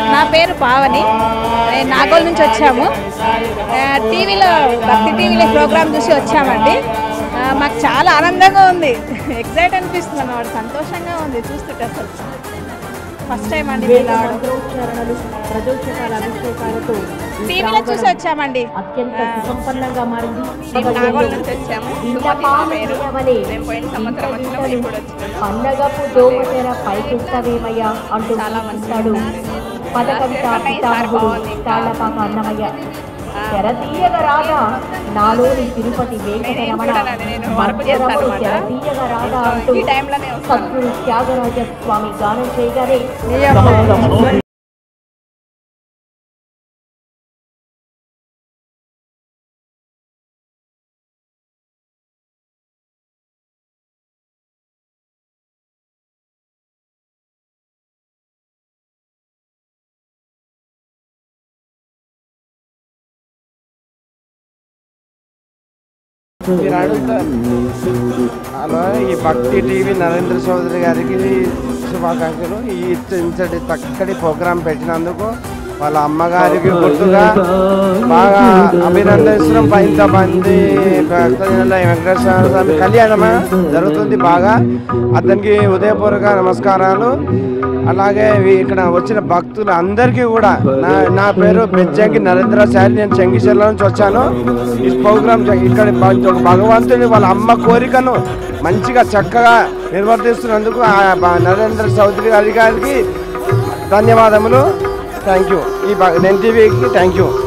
నా పేరు పావని నేను నాగోల్ నుంచి వచ్చాము ఆ, టీవీలో భక్తి టీవీలో ప్రోగ్రామ్ చూసి వచ్చామండి ఆ, మాకు చాలా ఆనందంగా ఉంది ఎగ్జైట్ అనిపిస్తుంది అన్నమాట సంతోషంగా ఉంది చూస్తుంటే అసలు ఫస్ట్ టైం అండి మేము రావడం మంత్రోచ్చారణలు ప్రజోషకాల అభిషేకాలతో ఈ టీవీలో చూసి ప్రాంగణం వచ్చామండి అత్యంత సుసంపన్నంగా మారింది మేము నాగోల్ నుంచి వచ్చాము ఇంత సుమతి మా పాలు పేరు తీయవలే, మేము పోయిన ఇంత సంవత్సరం వచ్చినాము గీతలు, ఇప్పుడు వచ్చినాము పండగపు దోమతెర పైకిస్తావేమయ్యా అంటూ చాలా మంచిగా కీర్తిస్తాడు ఉంది. పదకవిత ఈసారి పితామహుడు బాగుంది. తాళ్లపాక అన్నమయ్య ఆ. తెరతీయగ రాగా నాలోని తిరుపతి నేనేం వెంకటరమణ చూడాలని నేను వరపు చేస్తాను మధ్యరముడు అన్నమాట. తెరతీయగ రాగా అంటూ ఈ టైంలోనే వస్తాను సద్గురు త్యాగరాజ స్వామి గానం చేయగానే నిజం. మీరు అడుగుతారు హలో ఈ భక్తి టీవీ నరేంద్ర చౌదరి గారికి శుభాకాంక్షలు ఈ ఇంతటి చక్కటి ప్రోగ్రాం పెట్టినందుకు వాళ్ళ అమ్మగారికి గుర్తుగా బాగా అభినందిస్తున్నాం ఇంతమంది భక్తజనుల వెంకటేశ్వర స్వామి కళ్యాణం జరుగుతుంది బాగా అతనికి ఉదయపూర్వక నమస్కారాలు అలాగే వీ- ఇక్కడ వచ్చిన భక్తులు అందరికీ కూడా నా నా పేరు బెజ్జంకి నరేంద్ర సారి నేను చెంగిచెర్ల నుంచి వచ్చాను ఈ ప్రోగ్రామ్ జ- ఇక్కడ భ- భగవంతుని వాళ్ళ అమ్మ కోరికను మంచిగా చక్కగా నిర్వర్తిస్తున్నందుకు ఆ బ- నరేంద్ర చౌదరి గారి గారికి ధన్యవాదములు థ్యాంక్ యూ ఈ బ- ఎన్టీవీకి థ్యాంక్ యూ